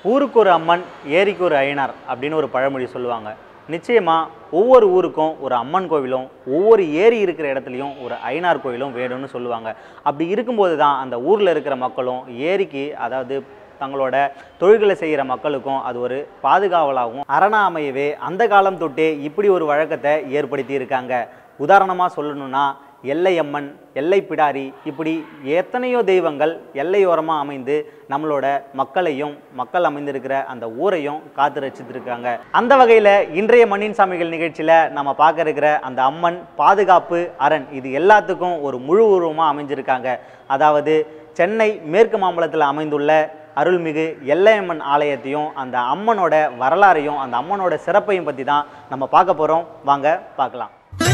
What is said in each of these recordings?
ஊருக்கு ஒரு அம்மன் ஏரிக்கு ஒரு ஐயனார் அப்படின்னு ஒரு பழமொழி சொல்லுவாங்க நிச்சயமாக ஒவ்வொரு ஊருக்கும் ஒரு அம்மன் கோவிலும் ஒவ்வொரு ஏரி இருக்கிற இடத்துலையும் ஒரு ஐயனார் கோவிலும் வேணும்னு சொல்லுவாங்க அப்படி இருக்கும்போது தான் அந்த ஊரில் இருக்கிற மக்களும் ஏரிக்கு அதாவது தங்களோட தொழில்களை செய்கிற மக்களுக்கும் அது ஒரு பாதுகாவலாகவும் அரணா அமையவே அந்த காலம் தொட்டே இப்படி ஒரு வழக்கத்தை ஏற்படுத்தி இருக்காங்க உதாரணமாக சொல்லணும்னா எல்லையம்மன் எல்லை பிடாரி இப்படி எத்தனையோ தெய்வங்கள் எல்லையோரமாக அமைந்து நம்மளோட மக்களையும் மக்கள் அமைந்திருக்கிற அந்த ஊரையும் காத்து ரசித்திருக்காங்க அந்த வகையில் இன்றைய மண்ணின் சாமிகள் நிகழ்ச்சியில் நம்ம பார்க்க இருக்கிற அந்த அம்மன் பாதுகாப்பு அரண் இது எல்லாத்துக்கும் ஒரு முழு உருவமாக அமைஞ்சிருக்காங்க அதாவது சென்னை மேற்கு மாம்பலத்தில் அமைந்துள்ள அருள்மிகு எல்லையம்மன் ஆலயத்தையும் அந்த அம்மனோட வரலாறையும் அந்த அம்மனோட சிறப்பையும் பற்றி தான் நம்ம பார்க்க போகிறோம் வாங்க பார்க்கலாம்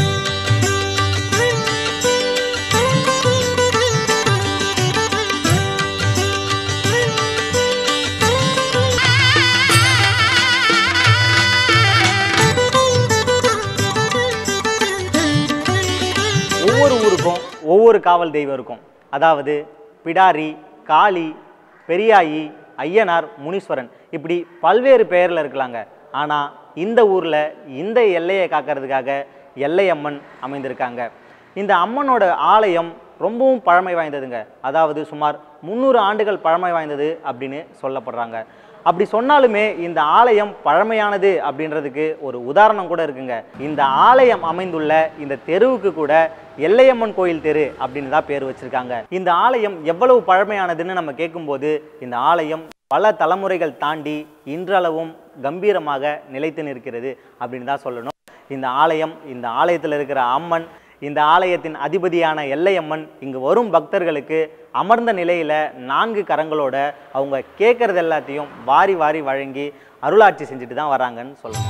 ஒவ்வொரு ஊருக்கும் ஒவ்வொரு காவல் தெய்வம் இருக்கும் அதாவது பிடாரி காளி பெரியாயி ஐயனார் முனீஸ்வரன் இப்படி பல்வேறு பெயரில் இருக்கலாங்க ஆனால் இந்த ஊரில் இந்த எல்லையை காக்கிறதுக்காக எல்லையம்மன் அமைந்திருக்காங்க இந்த அம்மனோட ஆலயம் ரொம்பவும் பழமை வாய்ந்ததுங்க அதாவது சுமார் முந்நூறு ஆண்டுகள் பழமை வாய்ந்தது அப்படின்னு சொல்லப்படுறாங்க அப்படி சொன்னாலுமே இந்த ஆலயம் பழமையானது அப்படின்றதுக்கு ஒரு உதாரணம் கூட இருக்குங்க இந்த ஆலயம் அமைந்துள்ள இந்த தெருவுக்கு கூட எல்லையம்மன் கோயில் தெரு அப்படின்னு தான் பேர் வச்சிருக்காங்க இந்த ஆலயம் எவ்வளவு பழமையானதுன்னு நம்ம கேட்கும்போது இந்த ஆலயம் பல தலைமுறைகள் தாண்டி இன்றளவும் கம்பீரமாக நிலைத்து நிற்கிறது அப்படின்னு தான் சொல்லணும் இந்த ஆலயம் இந்த ஆலயத்தில் இருக்கிற அம்மன் இந்த ஆலயத்தின் அதிபதியான எல்லையம்மன் இங்கு வரும் பக்தர்களுக்கு அமர்ந்த நிலையில நான்கு கரங்களோட அவங்க கேட்கறது எல்லாத்தையும் வாரி வாரி வழங்கி அருளாட்சி செஞ்சுட்டு தான் வராங்கன்னு சொல்லணும்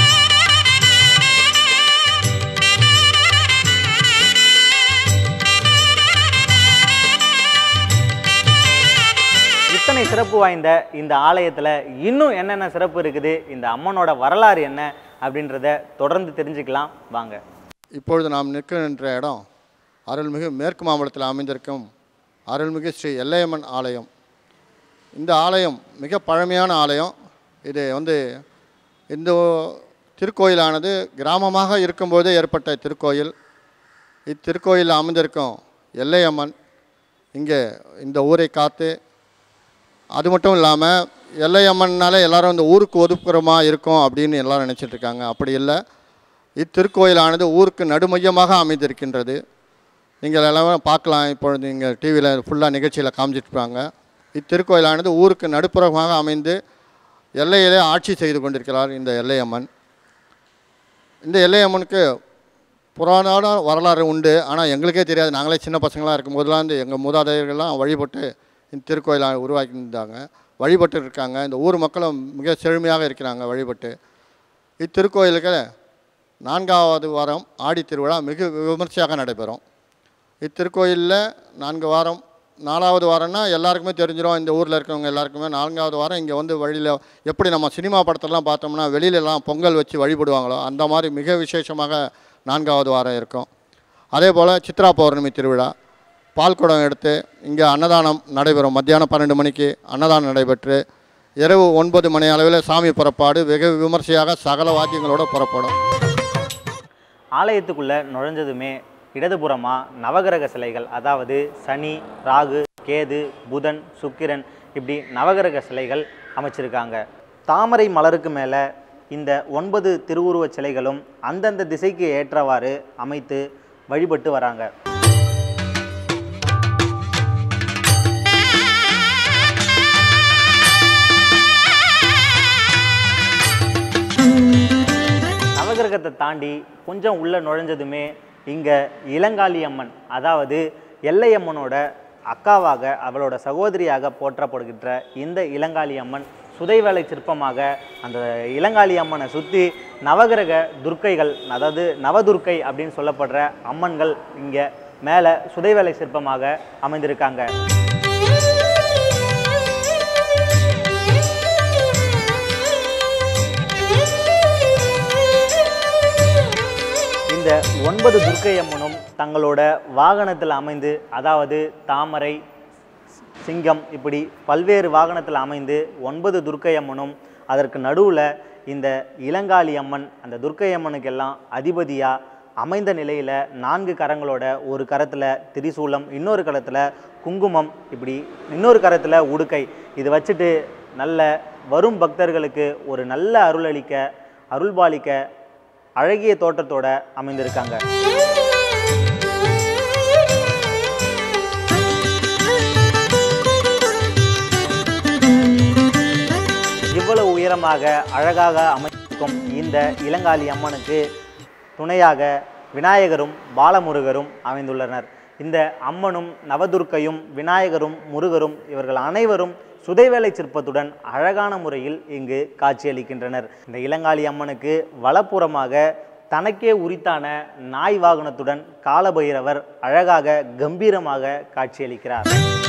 இத்தனை சிறப்பு வாய்ந்த இந்த ஆலயத்தில் இன்னும் என்னென்ன சிறப்பு இருக்குது இந்த அம்மனோட வரலாறு என்ன அப்படின்றத தொடர்ந்து தெரிஞ்சுக்கலாம் வாங்க இப்பொழுது நாம் நிற்கின்ற இடம் அருள்மிகு மேற்கு மாம்பலத்தில் அமைந்திருக்கும் அருள்மிகு ஸ்ரீ எல்லையம்மன் ஆலயம் இந்த ஆலயம் மிக பழமையான ஆலயம் இது வந்து இந்த திருக்கோயிலானது கிராமமாக இருக்கும்போதே ஏற்பட்ட திருக்கோயில் இத்திருக்கோயிலில் அமைந்திருக்கும் எல்லையம்மன் இங்கே இந்த ஊரை காத்து அது மட்டும் இல்லாமல் எல்லையம்மன்னாலே எல்லாரும் இந்த ஊருக்கு ஒதுக்குறமா இருக்கும் அப்படின்னு எல்லாரும் நினச்சிட்டு இருக்காங்க அப்படி இல்லை இத்திருக்கோயிலானது ஊருக்கு நடுமையமாக அமைந்திருக்கின்றது நீங்கள் எல்லாம் பார்க்கலாம் இப்பொழுது நீங்கள் டிவியில் ஃபுல்லாக நிகழ்ச்சியில் காமிச்சிட்ருப்பாங்க இத்திருக்கோயிலானது ஊருக்கு நடுப்புறமாக அமைந்து எல்லையிலே ஆட்சி செய்து கொண்டிருக்கிறார் இந்த எல்லையம்மன் இந்த எல்லையம்மனுக்கு புராண வரலாறு உண்டு ஆனால் எங்களுக்கே தெரியாது நாங்களே சின்ன பசங்களாக இருக்கும்போதெல்லாம் இந்த எங்கள் மூதாதையர்கள்லாம் வழிபட்டு இந்த திருக்கோயிலை உருவாக்கியிருந்தாங்க வழிபட்டு இருக்காங்க இந்த ஊர் மக்களும் மிக செழுமையாக இருக்கிறாங்க வழிபட்டு இத்திருக்கோயிலுக்கு நான்காவது வாரம் ஆடி திருவிழா மிக விமர்சையாக நடைபெறும் இத்திருக்கோயிலில் நான்கு வாரம் நாலாவது வாரம்னா எல்லாருக்குமே தெரிஞ்சிடும் இந்த ஊரில் இருக்கிறவங்க எல்லாருக்குமே நான்காவது வாரம் இங்கே வந்து வழியில் எப்படி நம்ம சினிமா படத்தெல்லாம் பார்த்தோம்னா வெளியிலலாம் பொங்கல் வச்சு வழிபடுவாங்களோ அந்த மாதிரி மிக விசேஷமாக நான்காவது வாரம் இருக்கும் அதே போல் சித்ரா பௌர்ணமி திருவிழா பால்குடம் எடுத்து இங்கே அன்னதானம் நடைபெறும் மத்தியானம் பன்னெண்டு மணிக்கு அன்னதானம் நடைபெற்று இரவு ஒன்பது மணி அளவில் சாமி புறப்பாடு வெகு விமர்சையாக சகல வாக்கியங்களோடு புறப்படும் ஆலயத்துக்குள்ள நுழைஞ்சதுமே இடதுபுறமா நவகிரக சிலைகள் அதாவது சனி ராகு கேது புதன் சுக்கிரன் இப்படி நவகிரக சிலைகள் அமைச்சிருக்காங்க தாமரை மலருக்கு மேலே இந்த ஒன்பது திருவுருவச் சிலைகளும் அந்தந்த திசைக்கு ஏற்றவாறு அமைத்து வழிபட்டு வராங்க நவகிரகத்தை தாண்டி கொஞ்சம் உள்ள நுழைஞ்சதுமே இங்கே இளங்காளி அம்மன் அதாவது எல்லையம்மனோட அக்காவாக அவளோட சகோதரியாக போற்றப்படுகின்ற இந்த இளங்காளி அம்மன் சுதைவேலை சிற்பமாக அந்த இளங்காளி அம்மனை சுற்றி நவகிரக துர்க்கைகள் அதாவது நவதுர்க்கை அப்படின்னு சொல்லப்படுற அம்மன்கள் இங்கே மேலே சுதைவேலை சிற்பமாக அமைந்திருக்காங்க இந்த ஒன்பது துர்க்கை அம்மனும் தங்களோட வாகனத்தில் அமைந்து அதாவது தாமரை சிங்கம் இப்படி பல்வேறு வாகனத்தில் அமைந்து ஒன்பது துர்க்கை அம்மனும் அதற்கு நடுவில் இந்த இளங்காளி அம்மன் அந்த துர்க்கை அம்மனுக்கெல்லாம் அதிபதியாக அமைந்த நிலையில் நான்கு கரங்களோட ஒரு கரத்தில் திரிசூலம் இன்னொரு கரத்தில் குங்குமம் இப்படி இன்னொரு கரத்தில் உடுக்கை இது வச்சுட்டு நல்ல வரும் பக்தர்களுக்கு ஒரு நல்ல அருளளிக்க அருள்பாலிக்க அழகிய தோற்றத்தோட அமைந்திருக்காங்க இவ்வளவு உயரமாக அழகாக அமைக்கும் இந்த இளங்காளி அம்மனுக்கு துணையாக விநாயகரும் பாலமுருகரும் அமைந்துள்ளனர் இந்த அம்மனும் நவதுர்க்கையும் விநாயகரும் முருகரும் இவர்கள் அனைவரும் சுதைவேலை சிற்பத்துடன் அழகான முறையில் இங்கு காட்சியளிக்கின்றனர் இந்த இளங்காளி அம்மனுக்கு வலப்புறமாக தனக்கே உரித்தான நாய் வாகனத்துடன் காலபைரவர் அழகாக கம்பீரமாக காட்சியளிக்கிறார்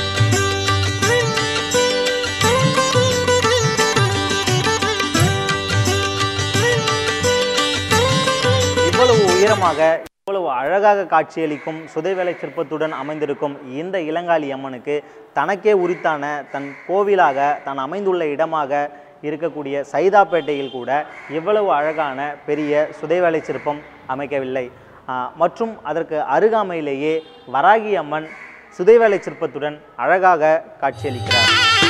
இவ்வளவு உயரமாக இவ்வளவு அழகாக காட்சியளிக்கும் சுதைவேலை சிற்பத்துடன் அமைந்திருக்கும் இந்த இளங்காளி அம்மனுக்கு தனக்கே உரித்தான தன் கோவிலாக தான் அமைந்துள்ள இடமாக இருக்கக்கூடிய சைதாப்பேட்டையில் கூட இவ்வளவு அழகான பெரிய சுதைவேலை சிற்பம் அமைக்கவில்லை ஆ, மற்றும் அதற்கு அருகாமையிலேயே வராகி அம்மன் சுதைவேலை சிற்பத்துடன் அழகாக காட்சியளிக்கிறார்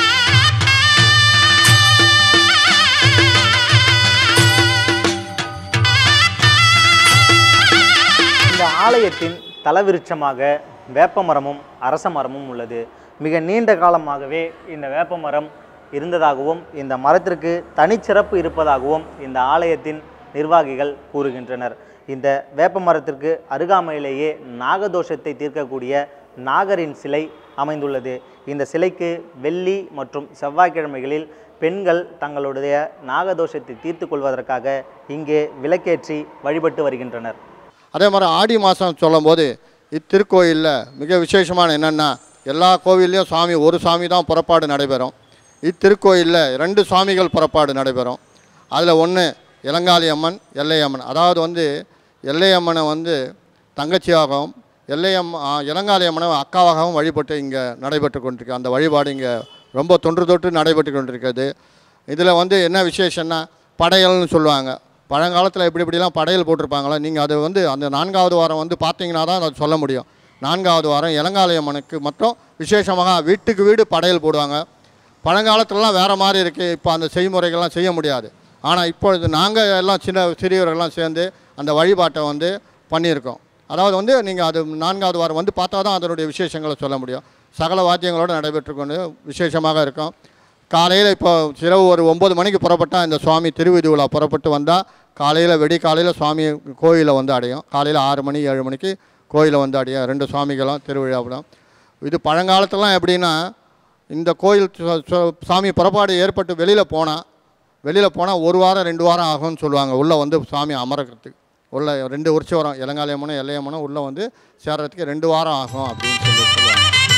இந்த ஆலயத்தின் தலவிருட்சமாக வேப்பமரமும் அரச மரமும் உள்ளது மிக நீண்ட காலமாகவே இந்த வேப்பமரம் இருந்ததாகவும் இந்த மரத்திற்கு தனிச்சிறப்பு இருப்பதாகவும் இந்த ஆலயத்தின் நிர்வாகிகள் கூறுகின்றனர் இந்த வேப்ப மரத்திற்கு அருகாமையிலேயே நாகதோஷத்தை தீர்க்கக்கூடிய நாகரின் சிலை அமைந்துள்ளது இந்த சிலைக்கு வெள்ளி மற்றும் செவ்வாய்க்கிழமைகளில் பெண்கள் தங்களுடைய நாகதோஷத்தை தீர்த்து கொள்வதற்காக இங்கே விளக்கேற்றி வழிபட்டு வருகின்றனர் அதே மாதிரி ஆடி மாதம் சொல்லும்போது இத்திருக்கோயிலில் மிக விசேஷமான என்னென்னா எல்லா கோவில்லையும் சாமி ஒரு சாமி தான் புறப்பாடு நடைபெறும் இத்திருக்கோயிலில் ரெண்டு சுவாமிகள் புறப்பாடு நடைபெறும் அதில் ஒன்று இளங்காளி அம்மன் எல்லையம்மன் அதாவது வந்து எல்லையம்மனை வந்து தங்கச்சியாகவும் எல்லையம் ஆ, இளங்காளி அம்மனை அக்காவாகவும் வழிபட்டு இங்கே நடைபெற்று கொண்டிருக்கு அந்த வழிபாடு இங்கே ரொம்ப தொன்று தொட்டு நடைபெற்று கொண்டிருக்கிறது இதில் வந்து என்ன விசேஷம்னா படையல்னு சொல்லுவாங்க பழங்காலத்தில் இப்படி இப்படிலாம் படையல் போட்டிருப்பாங்களா நீங்கள் அது வந்து அந்த நான்காவது வாரம் வந்து பார்த்தீங்கன்னா தான் அதை சொல்ல முடியும் நான்காவது வாரம் இளங்காளி அம்மனுக்கு மட்டும் விசேஷமாக வீட்டுக்கு வீடு படையல் போடுவாங்க பழங்காலத்துலலாம் வேறு மாதிரி இருக்குது இப்போ அந்த செய்முறைகள்லாம் செய்ய முடியாது ஆனால் இப்பொழுது நாங்கள் எல்லாம் சின்ன சிறியவர்கள்லாம் சேர்ந்து அந்த வழிபாட்டை வந்து பண்ணியிருக்கோம் அதாவது வந்து நீங்கள் அது நான்காவது வாரம் வந்து பார்த்தா தான் அதனுடைய விசேஷங்களை சொல்ல முடியும் சகல வாத்தியங்களோடு நடைபெற்று கொண்டு விசேஷமாக இருக்கும் காலையில் இப்போ இரவு ஒரு ஒம்பது மணிக்கு புறப்பட்டால் இந்த சுவாமி திருவிதி விழா புறப்பட்டு வந்தால் காலையில் வெடி காலையில் சுவாமி கோயிலை வந்து அடையும் காலையில் ஆறு மணி ஏழு மணிக்கு கோயிலை வந்து அடையும் ரெண்டு சுவாமிகளும் திருவிழாவிலும் இது பழங்காலத்துலலாம் எப்படின்னா இந்த கோயில் சு- சு- சாமி புறப்பாடு ஏற்பட்டு வெளியில் போனால் வெளியில் போனால் ஒரு வாரம் ரெண்டு வாரம் ஆகும்னு சொல்லுவாங்க உள்ளே வந்து சாமி அமரக்கிறதுக்கு உள்ள ரெண்டு உற்சவரம் இளங்காலியம்மனும் எல்லையம்மனும் உள்ளே வந்து சேர்றதுக்கு ரெண்டு வாரம் ஆகும் அப்படின்னு சொல்லி சொல்லுவாங்க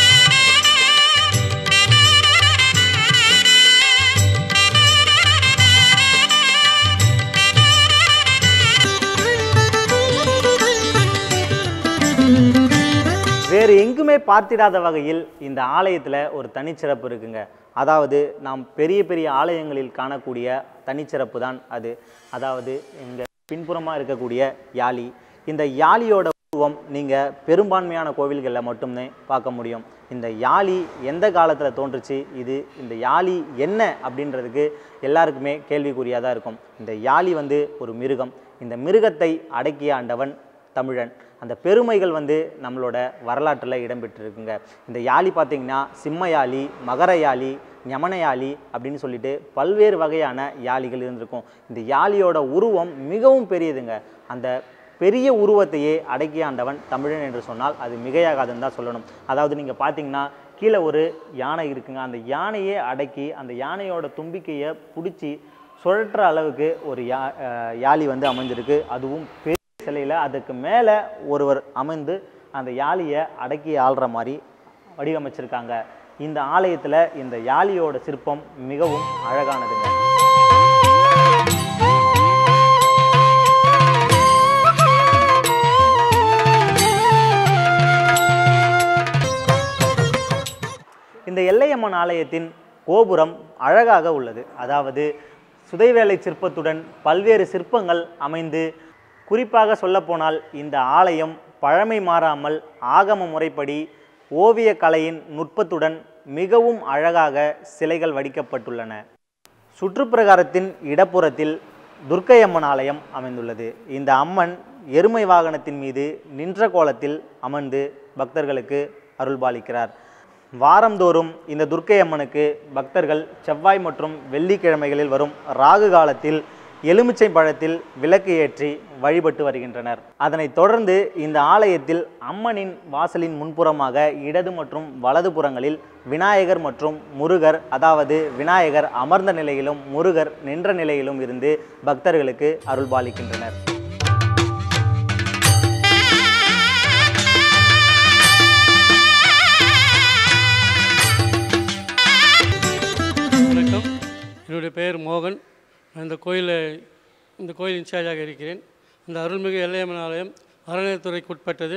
வேறு எங்குமே பார்த்திடாத வகையில் இந்த ஆலயத்தில் ஒரு தனிச்சிறப்பு இருக்குங்க அதாவது நாம் பெரிய பெரிய ஆலயங்களில் காணக்கூடிய தனிச்சிறப்பு தான் அது அதாவது இங்கே பின்புறமாக இருக்கக்கூடிய யாழி இந்த யாழியோட உருவம் நீங்கள் பெரும்பான்மையான கோவில்களில் மட்டுமே பார்க்க முடியும் இந்த யாழி எந்த காலத்தில் தோன்றுச்சு இது இந்த யாழி என்ன அப்படின்றதுக்கு எல்லாருக்குமே கேள்விக்குறியாக தான் இருக்கும் இந்த யாழி வந்து ஒரு மிருகம் இந்த மிருகத்தை அடக்கிய ஆண்டவன் தமிழன் அந்த பெருமைகள் வந்து நம்மளோட வரலாற்றில் இடம்பெற்றிருக்குங்க இந்த யாழி பார்த்தீங்கன்னா சிம்ம யாழி மகர யாழி ஞமன யாழி அப்படின்னு சொல்லிட்டு பல்வேறு வகையான யாழிகள் இருந்திருக்கும் இந்த யாழியோட உருவம் மிகவும் பெரியதுங்க அந்த பெரிய உருவத்தையே அடக்கிய ஆண்டவன் தமிழன் என்று சொன்னால் அது மிகையாகாதுன்னு தான் சொல்லணும் அதாவது நீங்கள் பார்த்தீங்கன்னா கீழே ஒரு யானை இருக்குங்க அந்த யானையே அடக்கி அந்த யானையோட தும்பிக்கையை பிடிச்சி சுழற்ற அளவுக்கு ஒரு யா அஹ் யாழி வந்து அமைஞ்சிருக்கு அதுவும் பெரிய சிலையில் அதுக்கு மேலே ஒருவர் அமைந்து அந்த யாழியை அடக்கி ஆள்ற மாதிரி வடிவமைச்சிருக்காங்க இந்த ஆலயத்தில் இந்த யாழியோட சிற்பம் மிகவும் அழகானதுங்க இந்த இந்த எல்லையம்மன் ஆலயத்தின் கோபுரம் அழகாக உள்ளது அதாவது சுதைவேலை சிற்பத்துடன் பல்வேறு சிற்பங்கள் அமைந்து குறிப்பாக சொல்லப்போனால் இந்த ஆலயம் பழமை மாறாமல் ஆகம முறைப்படி ஓவியக் கலையின் நுட்பத்துடன் மிகவும் அழகாக சிலைகள் வடிக்கப்பட்டுள்ளன சுற்றுப்பிரகாரத்தின் இடப்புறத்தில் துர்க்கையம்மன் ஆலயம் அமைந்துள்ளது இந்த அம்மன் எருமை வாகனத்தின் மீது நின்ற கோலத்தில் அமர்ந்து பக்தர்களுக்கு அருள்பாலிக்கிறார் வாரந்தோறும் இந்த துர்க்கை அம்மனுக்கு பக்தர்கள் செவ்வாய் மற்றும் வெள்ளிக்கிழமைகளில் வரும் ராகு காலத்தில் எலுமிச்சை பழத்தில் விளக்கு ஏற்றி வழிபட்டு வருகின்றனர் அதனைத் தொடர்ந்து இந்த ஆலயத்தில் அம்மனின் வாசலின் முன்புறமாக இடது மற்றும் வலது புறங்களில் விநாயகர் மற்றும் முருகர் அதாவது விநாயகர் அமர்ந்த நிலையிலும் முருகர் நின்ற நிலையிலும் இருந்து பக்தர்களுக்கு அருள்பாலிக்கின்றனர் வணக்கம் என்னுடைய பெயர் மோகன் நான் இந்த கோயிலை இந்த கோயில் இன்சார்ஜாக இருக்கிறேன் இந்த அருள்மிகு எல்லையம்மன் ஆலயம் அறநிலையத்துறைக்கு உட்பட்டது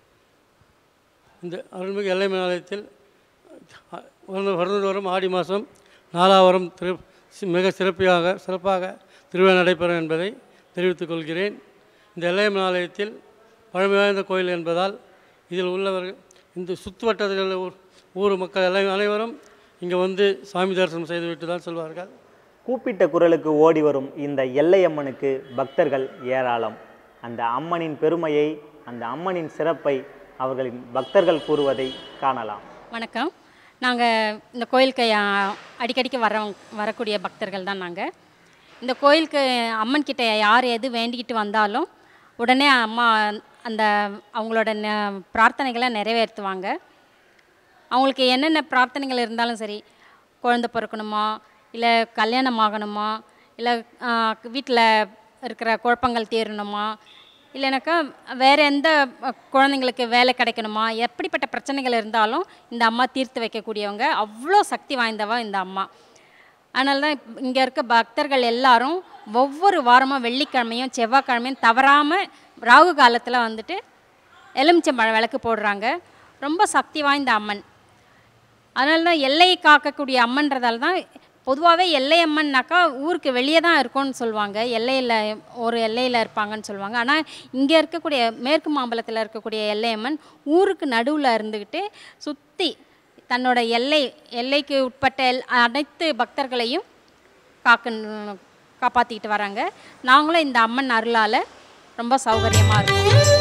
இந்த அருள்மிகு எல்லையம்மன் ஆலயத்தில் அ- வருட- வருடந்தோறும் ஆடி மாதம் நாலாவரம் திரு சி- மிக சிறப்பாக சிறப்பாக திருவிழா நடைபெறும் என்பதை தெரிவித்துக் கொள்கிறேன் இந்த எல்லையம்மன் ஆலயத்தில் பழமை வாய்ந்த கோயில் என்பதால் இதில் உள்ளவர்கள் இந்த சுற்று வட்டத்தில் உள்ள ஊர் ஊர் மக்கள் எல்லாம் அனைவரும் இங்கே வந்து சாமி தரிசனம் செய்துவிட்டு தான் செல்வார்கள் கூப்பிட்ட குரலுக்கு ஓடி வரும் இந்த எல்லையம்மனுக்கு பக்தர்கள் ஏராளம் அந்த அம்மனின் பெருமையை அந்த அம்மனின் சிறப்பை அவர்களின் பக்தர்கள் கூறுவதை காணலாம் வணக்கம் நாங்கள் இந்த கோயிலுக்கு ஆ, அடிக்கடிக்கு வர்றவங்க வரக்கூடிய பக்தர்கள் தான் நாங்கள் இந்த கோயிலுக்கு அம்மன் கிட்ட யார் எது வேண்டிக்கிட்டு வந்தாலும் உடனே அம்மா அந்த அவங்களோட ந- பிரார்த்தனைகளை நிறைவேற்றுவாங்க அவங்களுக்கு என்னென்ன பிரார்த்தனைகள் இருந்தாலும் சரி குழந்தை பிறக்கணுமா இல்லை கல்யாணம் ஆகணுமா இல்லை வீட்டில் இருக்கிற குழப்பங்கள் தீரணுமா இல்லைனாக்கா வேறு எந்த அஹ், குழந்தைங்களுக்கு வேலை கிடைக்கணுமா எப்படிப்பட்ட பிரச்சனைகள் இருந்தாலும் இந்த அம்மா தீர்த்து வைக்கக்கூடியவங்க அவ்வளோ சக்தி வாய்ந்தவ இந்த அம்மா அதனால தான் இங்கே இருக்க பக்தர்கள் எல்லாரும் ஒவ்வொரு வாரமும் வெள்ளிக்கிழமையும் செவ்வாய்க்கிழமையும் தவறாமல் ராகு காலத்தில் வந்துட்டு எலுமிச்சம்பழம் விளக்கு போடுறாங்க ரொம்ப சக்தி வாய்ந்த அம்மன் அதனால தான் எல்லையை காக்கக்கூடிய அம்மன்றதால தான் பொதுவாகவே எல்லை அம்மன்னாக்கா ஊருக்கு வெளியே தான் இருக்கும்னு சொல்லுவாங்க எல்லையில் ஒரு எல்லையில் இருப்பாங்கன்னு சொல்லுவாங்க ஆனால் இங்கே இருக்கக்கூடிய மேற்கு மாம்பலத்தில் இருக்கக்கூடிய எல்லை அம்மன் ஊருக்கு நடுவில் இருந்துக்கிட்டு சுற்றி தன்னோட எல்லை எல்லைக்கு உட்பட்ட எல் அனைத்து பக்தர்களையும் காக்க காப்பாற்றிக்கிட்டு வராங்க நாங்களும் இந்த அம்மன் அருளால் ரொம்ப சௌகரியமாக இருக்கோம்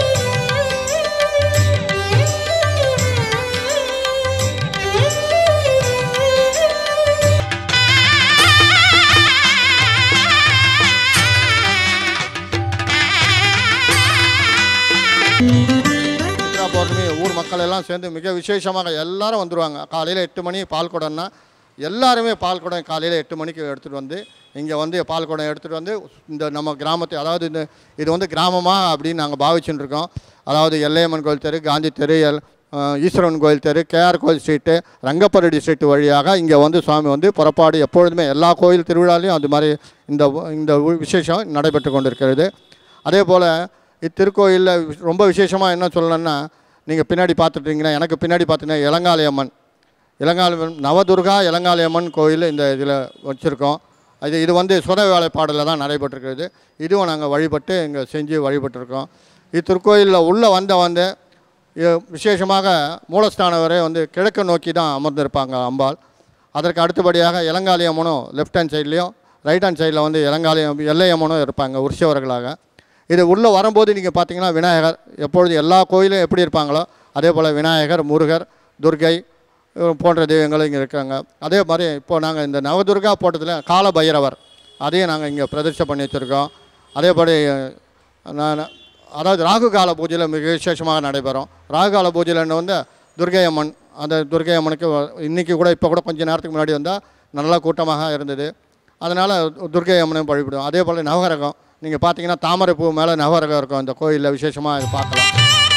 சித்ரா பௌர்ணமி ஊர் மக்கள் எல்லாம் சேர்ந்து மிக விசேஷமாக எல்லாரும் வந்துடுவாங்க காலையில் எட்டு மணி பால் குடம்னா எல்லாருமே பால் குடம் காலையில் எட்டு மணிக்கு எடுத்துகிட்டு வந்து இங்கே வந்து பால் குடம் எடுத்துகிட்டு வந்து இந்த நம்ம கிராமத்தை அதாவது இந்த இது வந்து கிராமமா அப்படின்னு நாங்கள் பாவிச்சுட்டு இருக்கோம் அதாவது எல்லையம்மன் கோயில் தெரு காந்தி தெரு எல் அஹ் ஈஸ்வரன் கோயில் தெரு கேஆர் கோயில் ஸ்ட்ரீட்டு ரங்கப்பரடி ஸ்ட்ரீட் வழியாக இங்கே வந்து சுவாமி வந்து புறப்பாடு எப்பொழுதுமே எல்லா கோயில் திருவிழாலையும் அது மாதிரி இந்த இந்த விசேஷம் நடைபெற்று கொண்டிருக்கிறது அதே போல் இத்திருக்கோயிலில் ரொம்ப விசேஷமாக என்ன சொல்லணும்னா நீங்கள் பின்னாடி பார்த்துட்டீங்கன்னா எனக்கு பின்னாடி பார்த்தீங்கன்னா இளங்காளி அம்மன் இளங்காளி அம்மன் நவதுர்கா இளங்காளி அம்மன் கோயில் இந்த இதில் வச்சுருக்கோம் இது இது வந்து சுர வேலைப்பாடில் தான் நடைபெற்றிருக்கிறது இதுவும் நாங்கள் வழிபட்டு இங்கே செஞ்சு வழிபட்டிருக்கோம் இத்திருக்கோயிலில் உள்ளே வந்த வந்து இ- விசேஷமாக மூலஸ்தானம் வரை வந்து கிழக்கு நோக்கி தான் அமர்ந்திருப்பாங்க அம்பாள் அதற்கு அடுத்தபடியாக இளங்காளி அம்மனும் லெஃப்ட் ஹேண்ட் சைட்லேயும் ரைட் ஹேண்ட் சைடில் வந்து இளங்காளி அம்ம- எல்லை அம்மனும் இருப்பாங்க உற்சவர்களாக இது உள்ளே வரும்போது நீங்கள் பார்த்தீங்கன்னா விநாயகர் எப்பொழுது எல்லா கோயிலும் எப்படி இருப்பாங்களோ அதே போல் விநாயகர் முருகர் துர்கை அஹ் போன்ற தெய்வங்களும் இங்கே இருக்காங்க அதே மாதிரி இப்போ நாங்கள் இந்த நவதுர்கா போட்டதில் கால பைரவர் அதையும் நாங்கள் இங்கே பிரதிஷ்டை பண்ணி வச்சுருக்கோம் அதேபடி அஹ், நான் அதாவது ராகு கால பூஜையில் மிக விசேஷமாக நடைபெறும் ராகு கால பூஜையில் வந்து துர்கை அம்மன் அந்த துர்கை அம்மனுக்கு இன்றைக்கி கூட இப்போ கூட கொஞ்சம் நேரத்துக்கு முன்னாடி வந்தால் நல்லா கூட்டமாக இருந்தது அதனால் துர்கை அம்மனையும் வழிபடுவோம் அதே போல் நவகரகம் நீங்கள் பார்த்தீங்கன்னா தாமரை பூ மேலே நவகரகம் இருக்கும் இந்த கோயிலில் விசேஷமாக இது பார்க்கலாம்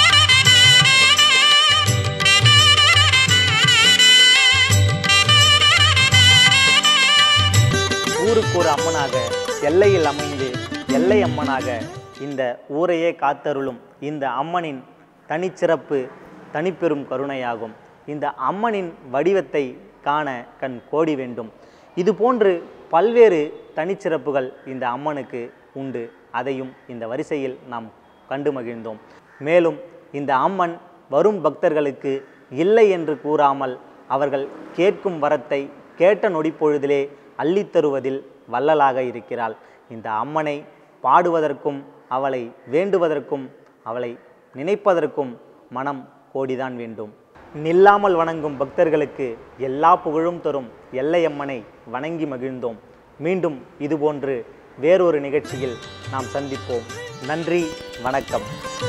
ஊருக்கு ஒரு அம்மனாக எல்லையில் அமைந்து எல்லை அம்மனாக இந்த ஊரையே காத்தருளும் இந்த அம்மனின் தனிச்சிறப்பு தனிப்பெரும் கருணையாகும் இந்த அம்மனின் வடிவத்தை காண கண் கோடி வேண்டும் இது போன்று பல்வேறு தனிச்சிறப்புகள் இந்த அம்மனுக்கு உண்டு அதையும் இந்த வரிசையில் நாம் கண்டு மகிழ்ந்தோம் மேலும் இந்த அம்மன் வரும் பக்தர்களுக்கு இல்லை என்று கூறாமல் அவர்கள் கேட்கும் வரத்தை கேட்ட நொடிப்பொழுதிலே அள்ளித் தருவதில் வள்ளலாக இருக்கிறாள் இந்த அம்மனை பாடுவதற்கும் அவளை வேண்டுவதற்கும் அவளை நினைப்பதற்கும் மனம் கோடிதான் வேண்டும் நில்லாமல் வணங்கும் பக்தர்களுக்கு எல்லா புகழும் தரும் எல்லையம்மனை வணங்கி மகிழ்ந்தோம் மீண்டும் இதுபோன்று வேறொரு நிகழ்ச்சியில் நாம் சந்திப்போம் நன்றி வணக்கம்